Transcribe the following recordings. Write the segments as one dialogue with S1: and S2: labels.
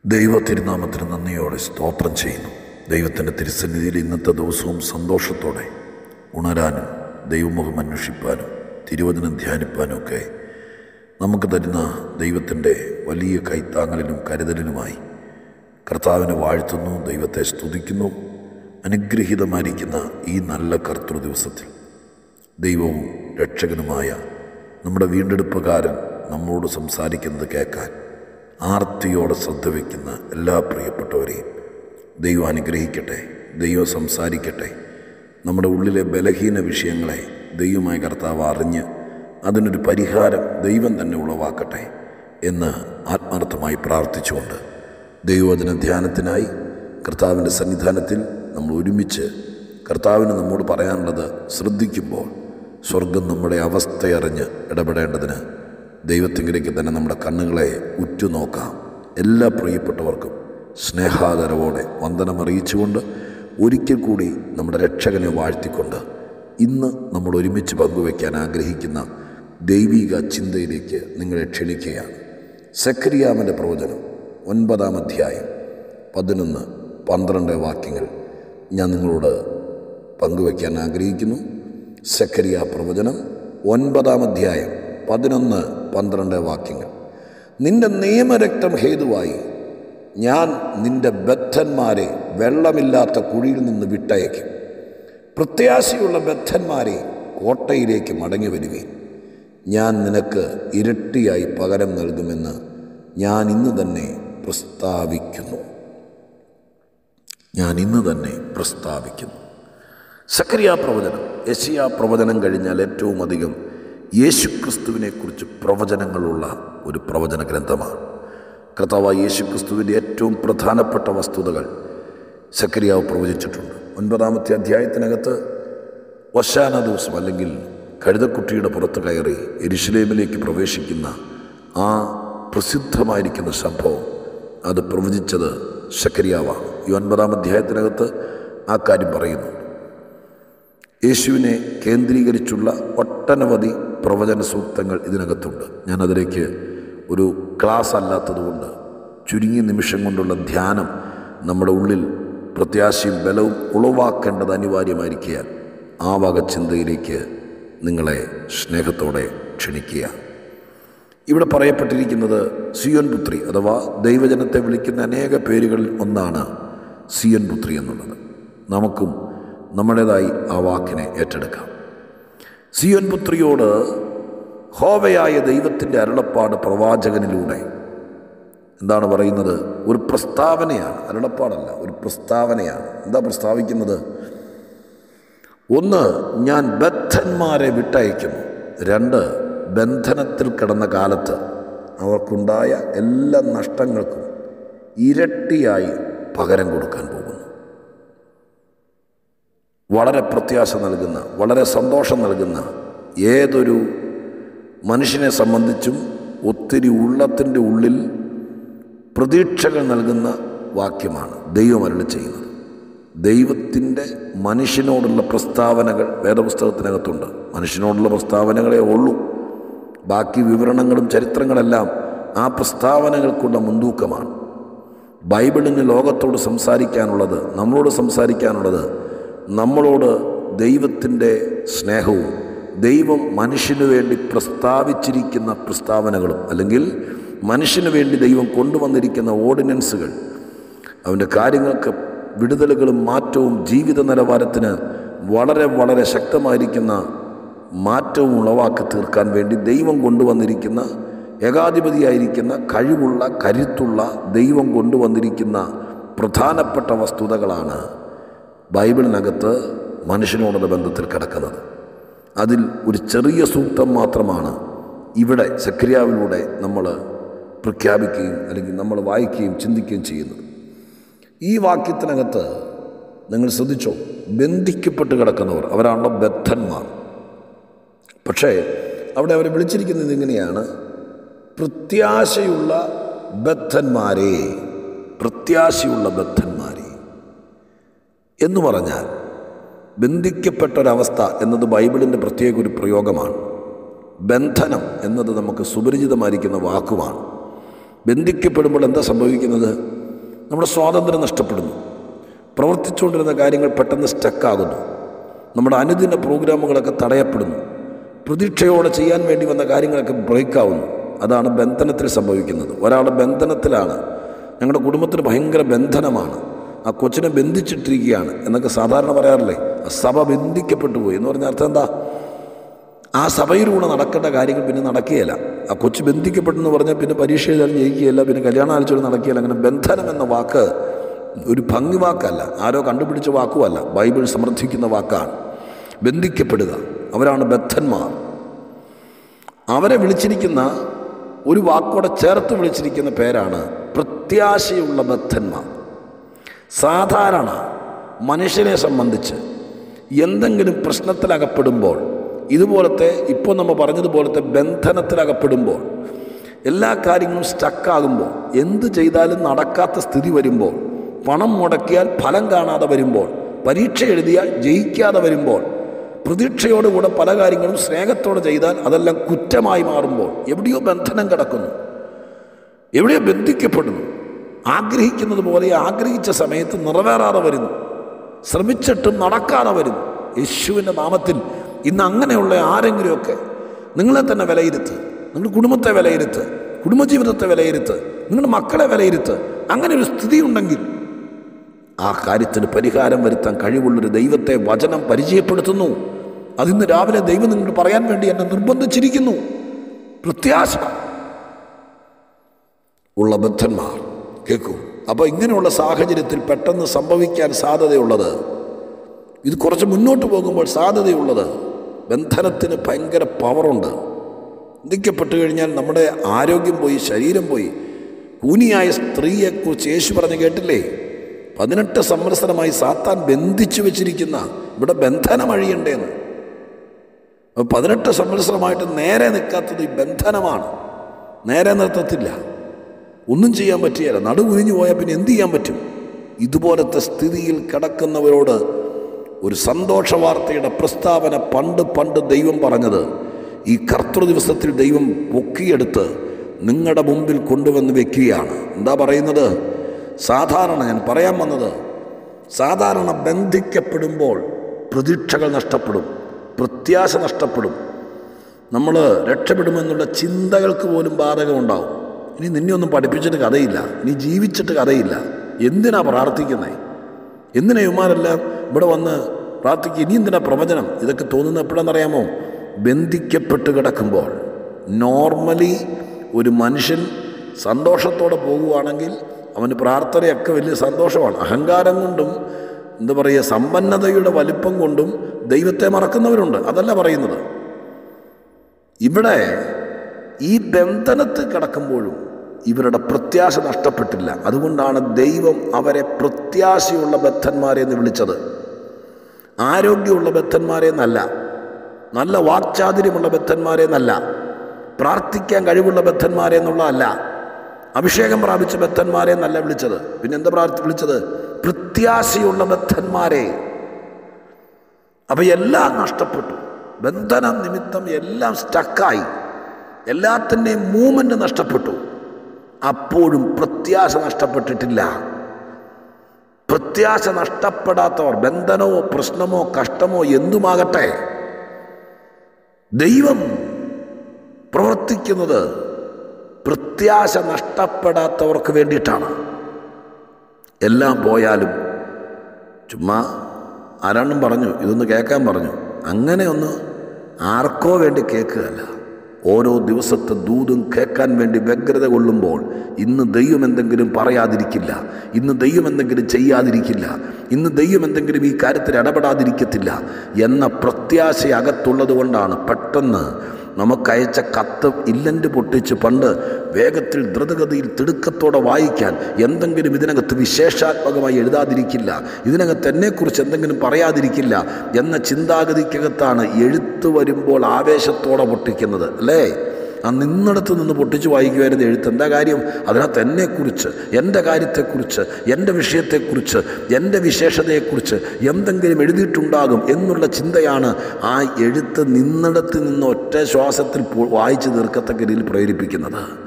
S1: ദൈവ തിരുനാമത്തിന് നന്ദിയോടെ സ്തോത്രം ചെയ്യുന്നു ദൈവത്തിൻ്റെ തിരുസന്നിധിയിൽ ഇന്നത്തെ ദിവസവും സന്തോഷത്തോടെ ഉണരാനും ദൈവമുഖം അന്വേഷിപ്പാനും തിരുവചനം ധ്യാനിപ്പാനും ഒക്കെ നമുക്ക് തരുന്ന ദൈവത്തിൻ്റെ വലിയ കൈത്താങ്ങലിനും കരുതലിനുമായി കർത്താവിനെ വാഴ്ത്തുന്നു ദൈവത്തെ സ്തുതിക്കുന്നു അനുഗ്രഹീതമായിരിക്കുന്ന ഈ നല്ല കർത്തൃ ദിവസത്തിൽ ദൈവവും രക്ഷകനുമായ നമ്മുടെ വീണ്ടെടുപ്പുകാരൻ നമ്മോട് സംസാരിക്കുന്നത് കേൾക്കാൻ ആർത്തിയോടെ ശ്രദ്ധ വയ്ക്കുന്ന എല്ലാ പ്രിയപ്പെട്ടവരെയും ദൈവം അനുഗ്രഹിക്കട്ടെ ദൈവം സംസാരിക്കട്ടെ നമ്മുടെ ഉള്ളിലെ ബലഹീന വിഷയങ്ങളെ ദൈവമായ കർത്താവ് അറിഞ്ഞ് അതിനൊരു പരിഹാരം ദൈവം തന്നെ ഉളവാക്കട്ടെ എന്ന് ആത്മാർത്ഥമായി പ്രാർത്ഥിച്ചുകൊണ്ട് ദൈവവചന ധ്യാനത്തിനായി കർത്താവിൻ്റെ സന്നിധാനത്തിൽ നമ്മൾ ഒരുമിച്ച് കർത്താവിന് നമ്മോട് പറയാനുള്ളത് ശ്രദ്ധിക്കുമ്പോൾ സ്വർഗം നമ്മുടെ അവസ്ഥയറിഞ്ഞ് ഇടപെടേണ്ടതിന് ദൈവത്തിങ്കിലേക്ക് തന്നെ നമ്മുടെ കണ്ണുകളെ ഉറ്റുനോക്കാം എല്ലാ പ്രിയപ്പെട്ടവർക്കും സ്നേഹാദരവോടെ വന്ദനമറിയിച്ചുകൊണ്ട് ഒരിക്കൽ കൂടി നമ്മുടെ രക്ഷകനെ വാഴ്ത്തിക്കൊണ്ട് ഇന്ന് നമ്മൾ ഒരുമിച്ച് പങ്കുവയ്ക്കാൻ ആഗ്രഹിക്കുന്ന ദൈവിക ചിന്തയിലേക്ക് നിങ്ങളെ ക്ഷണിക്കുകയാണ് സക്രിയാമൻ്റെ പ്രവചനം ഒൻപതാം അധ്യായം പതിനൊന്ന് പന്ത്രണ്ട് വാക്യങ്ങൾ ഞാൻ നിങ്ങളോട് പങ്കുവയ്ക്കാൻ ആഗ്രഹിക്കുന്നു സക്രിയ പ്രവചനം ഒൻപതാം അധ്യായം പതിനൊന്ന് പന്ത്രണ്ട് വാക്യങ്ങൾ നിന്റെ നിയമരക്തം ഹേതുവായി ഞാൻ നിന്റെ ബദ്ധന്മാരെ വെള്ളമില്ലാത്ത കുഴിയിൽ നിന്ന് വിട്ടയക്കും പ്രത്യാശയുള്ള ബദ്ധന്മാരെ കോട്ടയിലേക്ക് മടങ്ങി വരികയും ഞാൻ നിനക്ക് ഇരട്ടിയായി പകരം നൽകുമെന്ന് ഞാൻ ഇന്ന് തന്നെ പ്രസ്താവിക്കുന്നു ഞാൻ ഇന്ന് തന്നെ പ്രസ്താവിക്കുന്നു സക്രിയ പ്രവചനം യശിയ പ്രവചനം കഴിഞ്ഞാൽ ഏറ്റവും അധികം യേശുക്രിസ്തുവിനെക്കുറിച്ച് പ്രവചനങ്ങളുള്ള ഒരു പ്രവചന ഗ്രന്ഥമാണ് കർത്താവ് യേശുക്രിസ്തുവിൻ്റെ ഏറ്റവും പ്രധാനപ്പെട്ട വസ്തുതകൾ സക്രിയാവ് പ്രവചിച്ചിട്ടുണ്ട് ഒൻപതാമത്തെ അധ്യായത്തിനകത്ത് വശാന ദിവസം അല്ലെങ്കിൽ കഴുതക്കുട്ടിയുടെ പുറത്ത് കയറി എരിശിലേമിലേക്ക് പ്രവേശിക്കുന്ന ആ പ്രസിദ്ധമായിരിക്കുന്ന സംഭവം അത് പ്രവചിച്ചത് ശക്കരിയാവാണ് ഈ ഒൻപതാം അധ്യായത്തിനകത്ത് ആ കാര്യം പറയുന്നു യേശുവിനെ കേന്ദ്രീകരിച്ചുള്ള ഒട്ടനവധി പ്രവചന സൂക്തങ്ങൾ ഇതിനകത്തുണ്ട് ഞാനതിലേക്ക് ഒരു ക്ലാസ് അല്ലാത്തതുകൊണ്ട് ചുരുങ്ങിയ നിമിഷം കൊണ്ടുള്ള ധ്യാനം നമ്മുടെ ഉള്ളിൽ പ്രത്യാശയും ബലവും ഉളവാക്കേണ്ടത് അനിവാര്യമായിരിക്കുക ആ വക ചിന്തയിലേക്ക് നിങ്ങളെ സ്നേഹത്തോടെ ക്ഷണിക്കുക ഇവിടെ പറയപ്പെട്ടിരിക്കുന്നത് സിയോൻ പുത്രി അഥവാ ദൈവജനത്തെ വിളിക്കുന്ന അനേക പേരുകളിൽ ഒന്നാണ് സിയോൻ പുത്രി എന്നുള്ളത് നമുക്കും നമ്മുടേതായി ആ വാക്കിനെ ഏറ്റെടുക്കാം സിയോൻ പുത്രിയോട് ഹോവയായ ദൈവത്തിൻ്റെ അരുളപ്പാട് പ്രവാചകനിലൂടെ എന്താണ് പറയുന്നത് ഒരു പ്രസ്താവനയാണ് അരുളപ്പാടല്ല ഒരു പ്രസ്താവനയാണ് എന്താ പ്രസ്താവിക്കുന്നത് ഒന്ന് ഞാൻ ബദ്ധന്മാരെ വിട്ടയക്കുന്നു രണ്ട് ബന്ധനത്തിൽ കിടന്ന കാലത്ത് അവർക്കുണ്ടായ എല്ലാ നഷ്ടങ്ങൾക്കും ഇരട്ടിയായി പകരം കൊടുക്കാൻ പോകുന്നു വളരെ പ്രത്യാശ നൽകുന്ന വളരെ സന്തോഷം നൽകുന്ന ഏതൊരു മനുഷ്യനെ സംബന്ധിച്ചും ഒത്തിരി ഉള്ളത്തിൻ്റെ ഉള്ളിൽ പ്രതീക്ഷകൾ നൽകുന്ന വാക്യമാണ് ദൈവം അരുളി ചെയ്യുന്നത് ദൈവത്തിൻ്റെ മനുഷ്യനോടുള്ള പ്രസ്താവനകൾ വേദപുസ്തകത്തിനകത്തുണ്ട് മനുഷ്യനോടുള്ള പ്രസ്താവനകളെ ഉള്ളൂ ബാക്കി വിവരണങ്ങളും ചരിത്രങ്ങളെല്ലാം ആ പ്രസ്താവനകൾക്കുള്ള മുൻതൂക്കമാണ് ബൈബിളിന് ലോകത്തോട് സംസാരിക്കാനുള്ളത് നമ്മളോട് സംസാരിക്കാനുള്ളത് നമ്മളോട് ദൈവത്തിൻ്റെ സ്നേഹവും ദൈവം മനുഷ്യന് വേണ്ടി പ്രസ്താവിച്ചിരിക്കുന്ന പ്രസ്താവനകളും അല്ലെങ്കിൽ മനുഷ്യന് വേണ്ടി ദൈവം കൊണ്ടുവന്നിരിക്കുന്ന ഓർഡിനൻസുകൾ അവൻ്റെ കാര്യങ്ങൾക്ക് വിടുതലുകളും മാറ്റവും ജീവിത നിലവാരത്തിന് വളരെ വളരെ ശക്തമായിരിക്കുന്ന മാറ്റവും ഉളവാക്കി തീർക്കാൻ വേണ്ടി ദൈവം കൊണ്ടുവന്നിരിക്കുന്ന ഏകാധിപതിയായിരിക്കുന്ന കഴിവുള്ള കരുത്തുള്ള ദൈവം കൊണ്ടുവന്നിരിക്കുന്ന പ്രധാനപ്പെട്ട വസ്തുതകളാണ് ബൈബിളിനകത്ത് മനുഷ്യനോടുള്ള ബന്ധത്തിൽ കിടക്കുന്നത് അതിൽ ഒരു ചെറിയ സൂക്തം മാത്രമാണ് ഇവിടെ സക്രിയാവിലൂടെ നമ്മൾ പ്രഖ്യാപിക്കുകയും അല്ലെങ്കിൽ നമ്മൾ വായിക്കുകയും ചിന്തിക്കുകയും ചെയ്യുന്നത് ഈ വാക്യത്തിനകത്ത് നിങ്ങൾ ശ്രദ്ധിച്ചോ ബന്ധിക്കപ്പെട്ട് കിടക്കുന്നവർ അവരാണല്ലോ ബദ്ധന്മാർ പക്ഷേ അവിടെ അവരെ വിളിച്ചിരിക്കുന്നത് ഇങ്ങനെയാണ് പ്രത്യാശയുള്ള ബദ്ധന്മാരെ പ്രത്യാശയുള്ള ബദ്ധന്മാരെ എന്ന് പറഞ്ഞാൽ ബന്ധിക്കപ്പെട്ട ഒരവസ്ഥ എന്നത് ബൈബിളിൻ്റെ പ്രത്യേക ഒരു പ്രയോഗമാണ് ബന്ധനം എന്നത് നമുക്ക് സുപരിചിതമായിരിക്കുന്ന വാക്കുമാണ് ബന്ധിക്കപ്പെടുമ്പോൾ എന്താ സംഭവിക്കുന്നത് നമ്മുടെ സ്വാതന്ത്ര്യം നഷ്ടപ്പെടുന്നു പ്രവർത്തിച്ചുകൊണ്ടിരുന്ന കാര്യങ്ങൾ പെട്ടെന്ന് സ്റ്റക്കാകുന്നു നമ്മുടെ അനുദിന പ്രോഗ്രാമുകളൊക്കെ തടയപ്പെടുന്നു പ്രതീക്ഷയോടെ ചെയ്യാൻ വേണ്ടി വന്ന കാര്യങ്ങളൊക്കെ ബ്രേക്കാവുന്നു അതാണ് ബന്ധനത്തിൽ സംഭവിക്കുന്നത് ഒരാൾ ബന്ധനത്തിലാണ് ഞങ്ങളുടെ കുടുംബത്തിന് ഭയങ്കര ബന്ധനമാണ് ആ കൊച്ചിനെ ബന്ധിച്ചിട്ടിരിക്കുകയാണ് എന്നൊക്കെ സാധാരണ പറയാറില്ലേ ആ സഭ ബന്ധിക്കപ്പെട്ടു പോയി എന്ന് പറഞ്ഞ അർത്ഥം എന്താ ആ സഭയിലൂടെ നടക്കേണ്ട കാര്യങ്ങൾ പിന്നെ നടക്കുകയില്ല ആ കൊച്ചു ബന്ധിക്കപ്പെട്ടെന്ന് പറഞ്ഞാൽ പിന്നെ പരീക്ഷ എഴുതാൻ ജയിക്കുകയില്ല പിന്നെ കല്യാണം ആലോചിച്ച് നടക്കുകയില്ല അങ്ങനെ ബന്ധനം എന്ന വാക്ക് ഒരു ഭംഗി വാക്കല്ല ആരോ കണ്ടുപിടിച്ച വാക്കുമല്ല ബൈബിൾ സമർത്ഥിക്കുന്ന വാക്കാണ് ബന്ധിക്കപ്പെടുക അവരാണ് ബദ്ധന്മാർ അവരെ വിളിച്ചിരിക്കുന്ന ഒരു വാക്കോടെ ചേർത്ത് വിളിച്ചിരിക്കുന്ന പേരാണ് പ്രത്യാശയുള്ള ബദ്ധന്മാർ സാധാരണ മനുഷ്യനെ സംബന്ധിച്ച് എന്തെങ്കിലും പ്രശ്നത്തിലകപ്പെടുമ്പോൾ ഇതുപോലത്തെ ഇപ്പോൾ നമ്മൾ പറഞ്ഞതുപോലത്തെ ബന്ധനത്തിലകപ്പെടുമ്പോൾ എല്ലാ കാര്യങ്ങളും സ്റ്റക്കാകുമ്പോൾ എന്ത് ചെയ്താലും നടക്കാത്ത സ്ഥിതി വരുമ്പോൾ പണം മുടക്കിയാൽ ഫലം കാണാതെ വരുമ്പോൾ പരീക്ഷ എഴുതിയാൽ ജയിക്കാതെ വരുമ്പോൾ പ്രതീക്ഷയോടുകൂടെ പല കാര്യങ്ങളും സ്നേഹത്തോടെ ചെയ്താൽ അതെല്ലാം കുറ്റമായി മാറുമ്പോൾ എവിടെയോ ബന്ധനം കിടക്കുന്നു എവിടെയോ ബന്ധിക്കപ്പെടുന്നു ആഗ്രഹിക്കുന്നത് പോലെ ആഗ്രഹിച്ച സമയത്ത് നിറവേറാതെ വരുന്നു ശ്രമിച്ചിട്ടും നടക്കാതെ വരുന്നു യേശുവിൻ്റെ നാമത്തിൽ ഇന്ന് അങ്ങനെയുള്ള ആരെങ്കിലുമൊക്കെ നിങ്ങളെ തന്നെ വിലയിരുത്ത് നിങ്ങളുടെ കുടുംബത്തെ വിലയിരുത്ത് കുടുംബജീവിതത്തെ വിലയിരുത്ത് നിങ്ങളുടെ മക്കളെ വിലയിരുത്ത് അങ്ങനെ ഒരു സ്ഥിതി ഉണ്ടെങ്കിൽ ആ കാര്യത്തിന് പരിഹാരം വരുത്താൻ കഴിവുള്ളൊരു ദൈവത്തെ വചനം പരിചയപ്പെടുത്തുന്നു അതിന്ന് രാവിലെ ദൈവം നിങ്ങൾ പറയാൻ വേണ്ടി എന്നെ നിർബന്ധിച്ചിരിക്കുന്നു പ്രത്യാശ ഉള്ള ബദ്ധന്മാർ കേൾക്കൂ അപ്പോൾ ഇങ്ങനെയുള്ള സാഹചര്യത്തിൽ പെട്ടെന്ന് സംഭവിക്കാൻ സാധ്യതയുള്ളത് ഇത് കുറച്ച് മുന്നോട്ട് പോകുമ്പോൾ സാധ്യതയുള്ളത് ബന്ധനത്തിന് ഭയങ്കര പവറുണ്ട് ബന്ധിക്കപ്പെട്ട് കഴിഞ്ഞാൽ നമ്മുടെ ആരോഗ്യം പോയി ശരീരം പോയി കൂനിയായ സ്ത്രീയെക്കുറിച്ച് യേശു പറഞ്ഞ് കേട്ടില്ലേ പതിനെട്ട് സംവത്സരമായി സാത്താൻ ബന്ധിച്ചു വെച്ചിരിക്കുന്ന ഇവിടെ ബന്ധനം അഴിയണ്ടേന്ന് അപ്പോൾ പതിനെട്ട് സംവത്സരമായിട്ട് നേരെ നിൽക്കാത്തത് ഈ ബന്ധനമാണ് നേരെ നിർത്തത്തില്ല ഒന്നും ചെയ്യാൻ പറ്റിയല്ല നടുകുരിഞ്ഞു പോയാൽ പിന്നെ എന്ത് ചെയ്യാൻ പറ്റും ഇതുപോലത്തെ സ്ഥിതിയിൽ കിടക്കുന്നവരോട് ഒരു സന്തോഷ വാർത്തയുടെ പ്രസ്താവന പണ്ട് പണ്ട് ദൈവം പറഞ്ഞത് ഈ കർത്തൃ ദിവസത്തിൽ ദൈവം പൊക്കിയെടുത്ത് നിങ്ങളുടെ മുമ്പിൽ കൊണ്ടുവന്ന് വെക്കുകയാണ് എന്താ പറയുന്നത് സാധാരണ ഞാൻ പറയാൻ വന്നത് സാധാരണ ബന്ധിക്കപ്പെടുമ്പോൾ പ്രതീക്ഷകൾ നഷ്ടപ്പെടും പ്രത്യാശ നഷ്ടപ്പെടും നമ്മൾ രക്ഷപ്പെടുമെന്നുള്ള ചിന്തകൾക്ക് പോലും ബാധകമുണ്ടാവും ഇനി നിന്നെ ഒന്നും പഠിപ്പിച്ചിട്ട് കഥയില്ല ഇനി ജീവിച്ചിട്ട് കഥയില്ല എന്തിനാ പ്രാർത്ഥിക്കുന്നത് എന്തിനാ ഇവന്മാരെല്ലാം ഇവിടെ വന്ന് പ്രാർത്ഥിക്കുക ഇനി എന്തിനാ പ്രവചനം ഇതൊക്കെ തോന്നുന്നത് എപ്പോഴാണെന്നറിയാമോ ബന്ധിക്കപ്പെട്ട് കിടക്കുമ്പോൾ നോർമലി ഒരു മനുഷ്യൻ സന്തോഷത്തോടെ പോകുവാണെങ്കിൽ അവന് പ്രാർത്ഥനയൊക്കെ വലിയ സന്തോഷമാണ് അഹങ്കാരം കൊണ്ടും എന്താ പറയുക സമ്പന്നതയുടെ വലിപ്പം കൊണ്ടും ദൈവത്തെ മറക്കുന്നവരുണ്ട് അതല്ല പറയുന്നത് ഇവിടെ ഈ ബന്ധനത്തിൽ കിടക്കുമ്പോഴും ഇവരുടെ പ്രത്യാശ നഷ്ടപ്പെട്ടില്ല അതുകൊണ്ടാണ് ദൈവം അവരെ പ്രത്യാശയുള്ള ബദ്ധന്മാരെ എന്ന് വിളിച്ചത് ആരോഗ്യമുള്ള ബദ്ധന്മാരെ എന്നല്ല നല്ല വാക്ചാതുര്യമുള്ള ബദ്ധന്മാരെ എന്നല്ല പ്രാർത്ഥിക്കാൻ കഴിവുള്ള ബദ്ധന്മാരെ എന്നുള്ളതല്ല അഭിഷേകം പ്രാപിച്ച ബദ്ധന്മാരെ എന്നല്ല വിളിച്ചത് പിന്നെ എന്താ പ്രാർത്ഥി വിളിച്ചത് പ്രത്യാശയുള്ള ബദ്ധന്മാരെ അപ്പൊ എല്ലാം നഷ്ടപ്പെട്ടു ബന്ധനം നിമിത്തം എല്ലാം സ്റ്റക്കായി എല്ലാത്തിൻ്റെയും മൂവ്മെൻ്റ് നഷ്ടപ്പെട്ടു അപ്പോഴും പ്രത്യാശ നഷ്ടപ്പെട്ടിട്ടില്ല പ്രത്യാശ നഷ്ടപ്പെടാത്തവർ ബന്ധനമോ പ്രശ്നമോ കഷ്ടമോ എന്തുമാകട്ടെ ദൈവം പ്രവർത്തിക്കുന്നത് പ്രത്യാശ നഷ്ടപ്പെടാത്തവർക്ക് വേണ്ടിയിട്ടാണ് എല്ലാം പോയാലും ചുമ്മാ ആരാണ്ടും പറഞ്ഞു ഇതൊന്ന് കേൾക്കാൻ പറഞ്ഞു അങ്ങനെ ഒന്ന് ആർക്കോ വേണ്ടി കേൾക്കുകയല്ല ഓരോ ദിവസത്തെ ദൂതും കേൾക്കാൻ വേണ്ടി വ്യഗ്രത കൊള്ളുമ്പോൾ ഇന്ന് ദൈവം എന്തെങ്കിലും പറയാതിരിക്കില്ല ഇന്ന് ദൈവം എന്തെങ്കിലും ചെയ്യാതിരിക്കില്ല ഇന്ന് ദൈവം എന്തെങ്കിലും ഈ കാര്യത്തിൽ ഇടപെടാതിരിക്കത്തില്ല എന്ന പ്രത്യാശ അകത്തുള്ളത് കൊണ്ടാണ് പെട്ടെന്ന് നമുക്കയച്ച കത്ത് ഇല്ലൻ്റ് പൊട്ടിച്ച് പണ്ട് വേഗത്തിൽ ദ്രുതഗതിയിൽ തിടുക്കത്തോടെ വായിക്കാൻ എന്തെങ്കിലും ഇതിനകത്ത് വിശേഷാത്മകമായി എഴുതാതിരിക്കില്ല ഇതിനകത്ത് എന്നെക്കുറിച്ച് എന്തെങ്കിലും പറയാതിരിക്കില്ല എന്ന ചിന്താഗതിക്കകത്താണ് എഴുത്ത് വരുമ്പോൾ ആവേശത്തോടെ പൊട്ടിക്കുന്നത് അല്ലേ ആ നിന്നിടത്ത് നിന്ന് പൊട്ടിച്ച് വായിക്കുമായിരുന്ന എഴുത്ത് എന്താ കാര്യം അതിനകത്ത് എന്നെക്കുറിച്ച് എൻ്റെ കാര്യത്തെക്കുറിച്ച് എൻ്റെ വിഷയത്തെക്കുറിച്ച് എൻ്റെ വിശേഷതയെക്കുറിച്ച് എന്തെങ്കിലും എഴുതിയിട്ടുണ്ടാകും എന്നുള്ള ചിന്തയാണ് ആ എഴുത്ത് നിന്നിടത്ത് നിന്ന് ഒറ്റ ശ്വാസത്തിൽ പോ- വായിച്ച് തീർക്കത്തക്ക രീതിയിൽ പ്രേരിപ്പിക്കുന്നത്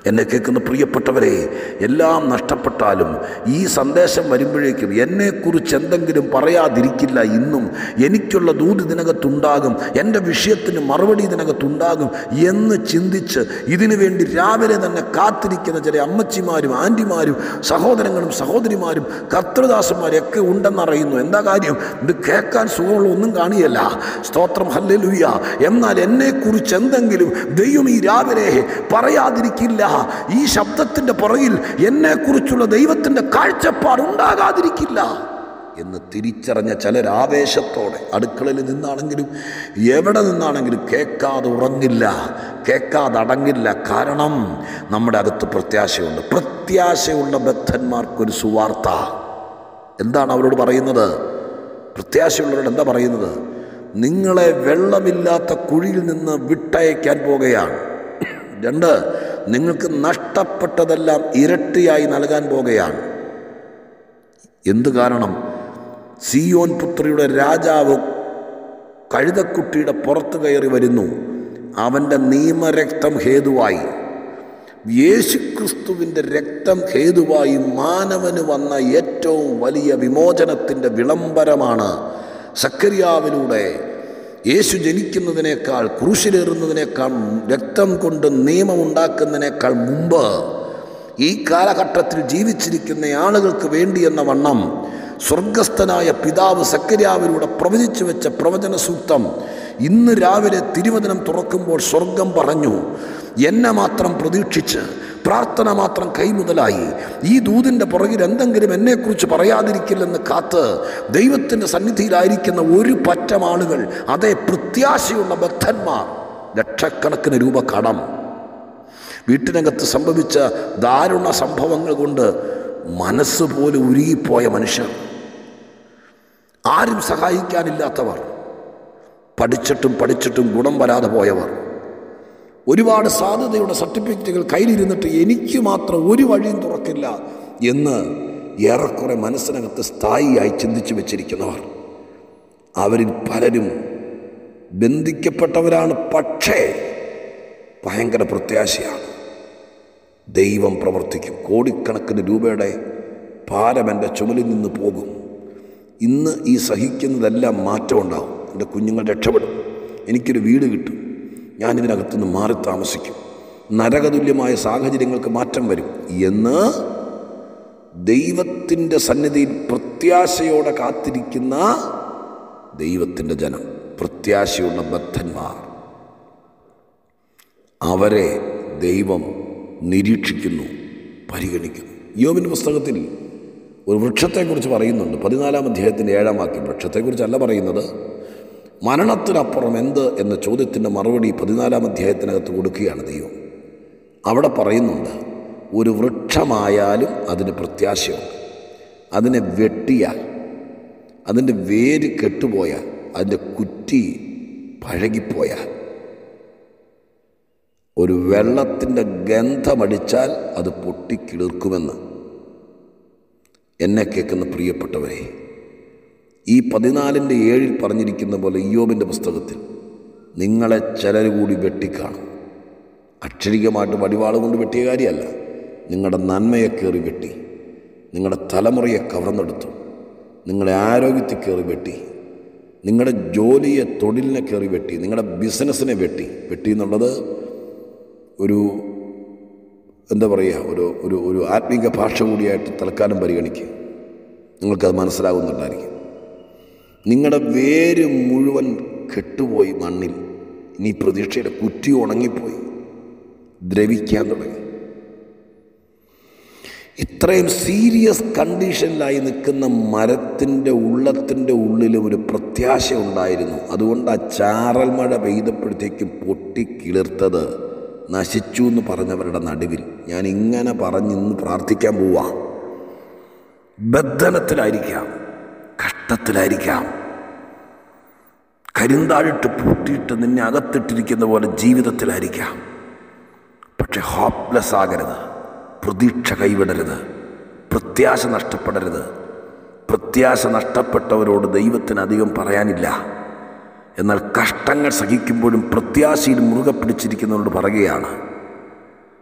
S1: എന്നെ കേൾക്കുന്ന പ്രിയപ്പെട്ടവരെ എല്ലാം നഷ്ടപ്പെട്ടാലും ഈ സന്ദേശം വരുമ്പോഴേക്കും എന്നെക്കുറിച്ച് എന്തെങ്കിലും പറയാതിരിക്കില്ല ഇന്നും എനിക്കുള്ള ദൂത് ഇതിനകത്തുണ്ടാകും എൻ്റെ വിഷയത്തിന് മറുപടി ഇതിനകത്തുണ്ടാകും എന്ന് ചിന്തിച്ച് ഇതിനു വേണ്ടി രാവിലെ തന്നെ കാത്തിരിക്കുന്ന ചില അമ്മച്ചിമാരും ആൻറ്റിമാരും സഹോദരങ്ങളും സഹോദരിമാരും കർത്തൃദാസന്മാരും ഒക്കെ ഉണ്ടെന്നറിയുന്നു എന്താ കാര്യം ഇത് കേൾക്കാൻ സുഖമുള്ള ഒന്നും കാണിയല്ല സ്തോത്രം ഹല്ലേലൂയ എന്നാൽ എന്നെക്കുറിച്ച് എന്തെങ്കിലും ദൈവം ഈ രാവിലെ പറയാതിരിക്കില്ല ഈ ശബ്ദത്തിൻ്റെ പുറകിൽ എന്നെക്കുറിച്ചുള്ള ദൈവത്തിൻ്റെ കാഴ്ചപ്പാട് ഉണ്ടാകാതിരിക്കില്ല എന്ന് തിരിച്ചറിഞ്ഞ ചിലർ ആവേശത്തോടെ അടുക്കളയിൽ നിന്നാണെങ്കിലും എവിടെ നിന്നാണെങ്കിലും കേൾക്കാതെ ഉറങ്ങില്ല കേൾക്കാതെ അടങ്ങില്ല കാരണം നമ്മുടെ അകത്ത് പ്രത്യാശയുണ്ട് പ്രത്യാശയുള്ള ബദ്ധന്മാർക്കൊരു സുവാർത്ത എന്താണ് അവരോട് പറയുന്നത് പ്രത്യാശയുള്ളവരോട് എന്താ പറയുന്നത് നിങ്ങളെ വെള്ളമില്ലാത്ത കുഴിയിൽ നിന്ന് വിട്ടയക്കാൻ പോകുകയാണ് രണ്ട് നിങ്ങൾക്ക് നഷ്ടപ്പെട്ടതെല്ലാം ഇരട്ടിയായി നൽകാൻ പോകുകയാണ് എന്തു കാരണം സിയോൻ പുത്രിയുടെ രാജാവ് കഴുതക്കുട്ടിയുടെ പുറത്ത് കയറി വരുന്നു അവൻ്റെ നിയമരക്തം ഹേതുവായി യേശുക്രിസ്തുവിൻ്റെ രക്തം ഹേതുവായി മാനവന് വന്ന ഏറ്റവും വലിയ വിമോചനത്തിൻ്റെ വിളംബരമാണ് സക്കരിയാവിലൂടെ യേശു ജനിക്കുന്നതിനേക്കാൾ ക്രൂശിലേറുന്നതിനേക്കാൾ രക്തം കൊണ്ട് നിയമമുണ്ടാക്കുന്നതിനേക്കാൾ മുമ്പ് ഈ കാലഘട്ടത്തിൽ ജീവിച്ചിരിക്കുന്ന ആളുകൾക്ക് വേണ്ടി എന്ന വണ്ണം സ്വർഗസ്ഥനായ പിതാവ് സക്കരിയാവിലൂടെ പ്രവചിച്ചു വെച്ച പ്രവചന സൂക്തം ഇന്ന് രാവിലെ തിരുവചനം തുറക്കുമ്പോൾ സ്വർഗം പറഞ്ഞു എന്നെ മാത്രം പ്രതീക്ഷിച്ച് പ്രാർത്ഥന മാത്രം കൈമുതലായി ഈ ദൂതിൻ്റെ പുറകിൽ എന്തെങ്കിലും എന്നെക്കുറിച്ച് പറയാതിരിക്കില്ലെന്ന് കാത്ത് ദൈവത്തിൻ്റെ സന്നിധിയിലായിരിക്കുന്ന ഒരു പറ്റം ആളുകൾ അതേ പ്രത്യാശയുള്ള ബദ്ധന്മാർ ലക്ഷക്കണക്കിന് രൂപ കടം വീട്ടിനകത്ത് സംഭവിച്ച ദാരുണ സംഭവങ്ങൾ കൊണ്ട് മനസ്സ് പോലെ ഉരുകിപ്പോയ മനുഷ്യർ ആരും സഹായിക്കാനില്ലാത്തവർ പഠിച്ചിട്ടും പഠിച്ചിട്ടും ഗുണം വരാതെ പോയവർ ഒരുപാട് സാധ്യതയുടെ സർട്ടിഫിക്കറ്റുകൾ കയ്യിലിരുന്നിട്ട് എനിക്ക് മാത്രം ഒരു വഴിയും തുറക്കില്ല എന്ന് ഏറെക്കുറെ മനസ്സിനകത്ത് സ്ഥായിയായി ചിന്തിച്ചു വെച്ചിരിക്കുന്നവർ അവരിൽ പലരും ബന്ധിക്കപ്പെട്ടവരാണ് പക്ഷേ ഭയങ്കര പ്രത്യാശയാണ് ദൈവം പ്രവർത്തിക്കും കോടിക്കണക്കിന് രൂപയുടെ ഭാരം എൻ്റെ ചുമലിൽ നിന്ന് പോകും ഇന്ന് ഈ സഹിക്കുന്നതെല്ലാം മാറ്റം ഉണ്ടാവും എൻ്റെ കുഞ്ഞുങ്ങൾ രക്ഷപ്പെടും എനിക്കൊരു വീട് കിട്ടും ഞാനിതിനകത്തുനിന്ന് മാറി താമസിക്കും നരകതുല്യമായ സാഹചര്യങ്ങൾക്ക് മാറ്റം വരും എന്ന് ദൈവത്തിൻ്റെ സന്നിധിയിൽ പ്രത്യാശയോടെ കാത്തിരിക്കുന്ന ദൈവത്തിൻ്റെ ജനം പ്രത്യാശയുള്ള ബദ്ധന്മാർ അവരെ ദൈവം നിരീക്ഷിക്കുന്നു പരിഗണിക്കുന്നു യോബിൻ്റെ പുസ്തകത്തിൽ ഒരു വൃക്ഷത്തെക്കുറിച്ച് പറയുന്നുണ്ട് പതിനാലാം അധ്യായത്തിൻ്റെ ഏഴാം വാക്യം വൃക്ഷത്തെക്കുറിച്ചല്ല പറയുന്നത് മരണത്തിനപ്പുറം എന്ത് എന്ന ചോദ്യത്തിൻ്റെ മറുപടി പതിനാലാം അധ്യായത്തിനകത്ത് കൊടുക്കുകയാണ് ദൈവം അവിടെ പറയുന്നുണ്ട് ഒരു വൃക്ഷമായാലും അതിന് പ്രത്യാശയുണ്ട് അതിനെ വെട്ടിയാൽ അതിൻ്റെ വേര് കെട്ടുപോയാൽ അതിൻ്റെ കുറ്റി പഴകിപ്പോയാൽ ഒരു വെള്ളത്തിൻ്റെ ഗന്ധമടിച്ചാൽ അത് പൊട്ടിക്കിളിർക്കുമെന്ന് എന്നെ കേൾക്കുന്ന പ്രിയപ്പെട്ടവരെ ഈ പതിനാലിൻ്റെ ഏഴിൽ പറഞ്ഞിരിക്കുന്ന പോലെ ഇയോബിൻ്റെ പുസ്തകത്തിൽ നിങ്ങളെ ചിലർ കൂടി വെട്ടിക്കാണും അക്ഷരികമായിട്ട് വടിവാൾ കൊണ്ട് വെട്ടിയ കാര്യമല്ല നിങ്ങളുടെ നന്മയെ കയറി വെട്ടി നിങ്ങളുടെ തലമുറയെ കവർന്നെടുത്തു നിങ്ങളുടെ ആരോഗ്യത്തെ കയറി വെട്ടി നിങ്ങളുടെ ജോലിയെ തൊഴിലിനെ കയറി വെട്ടി നിങ്ങളുടെ ബിസിനസ്സിനെ വെട്ടി വെട്ടി എന്നുള്ളത് ഒരു എന്താ പറയുക ഒരു ഒരു ഒരു ആത്മീക ഭാഷ കൂടിയായിട്ട് തൽക്കാലം പരിഗണിക്കുക നിങ്ങൾക്കത് മനസ്സിലാകുന്നുണ്ടായിരിക്കും നിങ്ങളുടെ വേര് മുഴുവൻ കെട്ടുപോയി മണ്ണിൽ ഇനി പ്രതീക്ഷയുടെ കുറ്റി ഉണങ്ങിപ്പോയി ദ്രവിക്കാൻ തുടങ്ങി ഇത്രയും സീരിയസ് കണ്ടീഷനിലായി നിൽക്കുന്ന മരത്തിൻ്റെ ഉള്ളത്തിൻ്റെ ഉള്ളിൽ ഒരു പ്രത്യാശ ഉണ്ടായിരുന്നു അതുകൊണ്ട് ആ ചാറൽ മഴ പെയ്തപ്പോഴത്തേക്കും പൊട്ടിക്കിളിർത്തത് നശിച്ചു എന്ന് പറഞ്ഞവരുടെ നടുവിൽ ഞാൻ ഇങ്ങനെ പറഞ്ഞ് ഇന്ന് പ്രാർത്ഥിക്കാൻ പോവാ ബദ്ധനത്തിലായിരിക്കാം കഷ്ടത്തിലായിരിക്കാം കരിന്താഴിട്ട് പൂട്ടിയിട്ട് നിന്നെ അകത്തിട്ടിരിക്കുന്ന പോലെ ജീവിതത്തിലായിരിക്കാം പക്ഷെ ഹോപ്പ്ലെസ് ആകരുത് പ്രതീക്ഷ കൈവിടരുത് പ്രത്യാശ നഷ്ടപ്പെടരുത് പ്രത്യാശ നഷ്ടപ്പെട്ടവരോട് ദൈവത്തിന് അധികം പറയാനില്ല എന്നാൽ കഷ്ടങ്ങൾ സഹിക്കുമ്പോഴും പ്രത്യാശയിൽ മുറുകെ പിടിച്ചിരിക്കുന്നവരോട് പറയുകയാണ്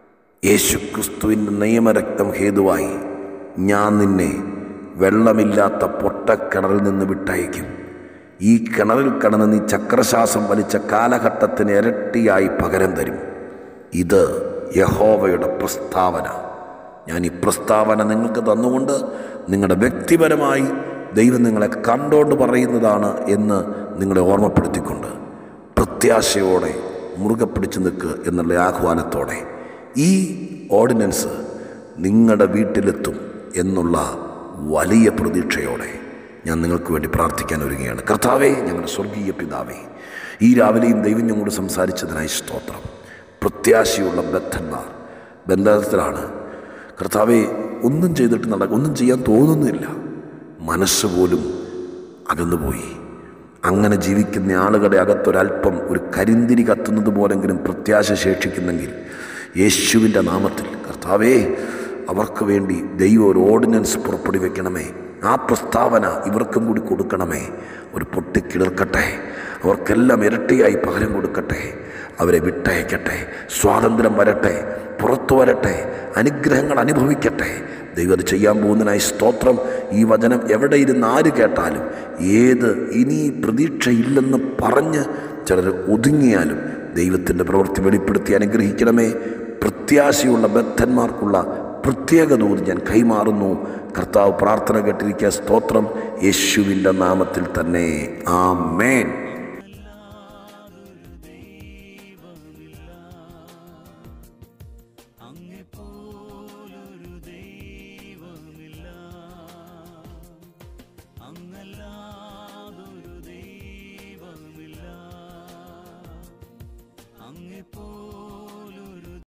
S1: യേശുക്രിസ്തുവിൻ്റെ നിയമരക്തം ഹേതുവായി ഞാൻ നിന്നെ വെള്ളമില്ലാത്ത പൊട്ടക്കിണറിൽ നിന്ന് വിട്ടയക്കും ഈ കിണറിൽ കിടന്ന് നീ ചക്രശ്വാസം വലിച്ച കാലഘട്ടത്തിന് ഇരട്ടിയായി പകരം തരും ഇത് യഹോവയുടെ പ്രസ്താവന ഞാൻ ഈ പ്രസ്താവന നിങ്ങൾക്ക് തന്നുകൊണ്ട് നിങ്ങളുടെ വ്യക്തിപരമായി ദൈവം നിങ്ങളെ കണ്ടോണ്ട് പറയുന്നതാണ് എന്ന് നിങ്ങളെ ഓർമ്മപ്പെടുത്തിക്കൊണ്ട് പ്രത്യാശയോടെ മുറുകെ പിടിച്ചു നിൽക്കുക എന്നുള്ള ആഹ്വാനത്തോടെ ഈ ഓർഡിനൻസ് നിങ്ങളുടെ വീട്ടിലെത്തും എന്നുള്ള വലിയ പ്രതീക്ഷയോടെ ഞാൻ നിങ്ങൾക്ക് വേണ്ടി പ്രാർത്ഥിക്കാൻ ഒരുങ്ങുകയാണ് കർത്താവേ ഞങ്ങളുടെ സ്വർഗീയ പിതാവേ ഈ രാവിലെയും ദൈവം ഞങ്ങളോട് സംസാരിച്ചതിനായി സ്തോത്രം പ്രത്യാശയുള്ള ബദ്ധന്മാർ ബന്ധത്തിലാണ് കർത്താവെ ഒന്നും ചെയ്തിട്ട് നട ഒന്നും ചെയ്യാൻ തോന്നുന്നില്ല മനസ്സ് പോലും അകന്നുപോയി അങ്ങനെ ജീവിക്കുന്ന ആളുകളുടെ അകത്തൊരല്പം ഒരു കരിന്തിരി കത്തുന്നത് പോലെങ്കിലും പ്രത്യാശ ശേഷിക്കുന്നെങ്കിൽ യേശുവിൻ്റെ നാമത്തിൽ കർത്താവേ അവർക്ക് വേണ്ടി ദൈവം ഒരു ഓർഡിനൻസ് പുറപ്പെടുവിക്കണമേ ആ പ്രസ്താവന ഇവർക്കും കൂടി കൊടുക്കണമേ ഒരു പൊട്ടിക്കിളിർക്കട്ടെ അവർക്കെല്ലാം ഇരട്ടിയായി പകരം കൊടുക്കട്ടെ അവരെ വിട്ടയക്കട്ടെ സ്വാതന്ത്ര്യം വരട്ടെ പുറത്തു വരട്ടെ അനുഗ്രഹങ്ങൾ അനുഭവിക്കട്ടെ ദൈവം അത് ചെയ്യാൻ പോകുന്നതിനായി സ്തോത്രം ഈ വചനം എവിടെ ഇരുന്ന് ആര് കേട്ടാലും ഏത് ഇനി പ്രതീക്ഷയില്ലെന്ന് പറഞ്ഞ് ചിലർ ഒതുങ്ങിയാലും ദൈവത്തിൻ്റെ പ്രവൃത്തി വെളിപ്പെടുത്തി അനുഗ്രഹിക്കണമേ പ്രത്യാശയുള്ള ബദ്ധന്മാർക്കുള്ള പ്രത്യേക തോത് ഞാൻ കൈമാറുന്നു കർത്താവ് പ്രാർത്ഥന കേട്ടിരിക്കുക സ്തോത്രം യേശുവിൻ്റെ നാമത്തിൽ തന്നെ ആ മേൻ
S2: അങ്ങെപ്പോലൊരു ദൈവമില്ല അങ്ങല്ലാതൊരു ദൈവമില്ല അങ്ങെപ്പോ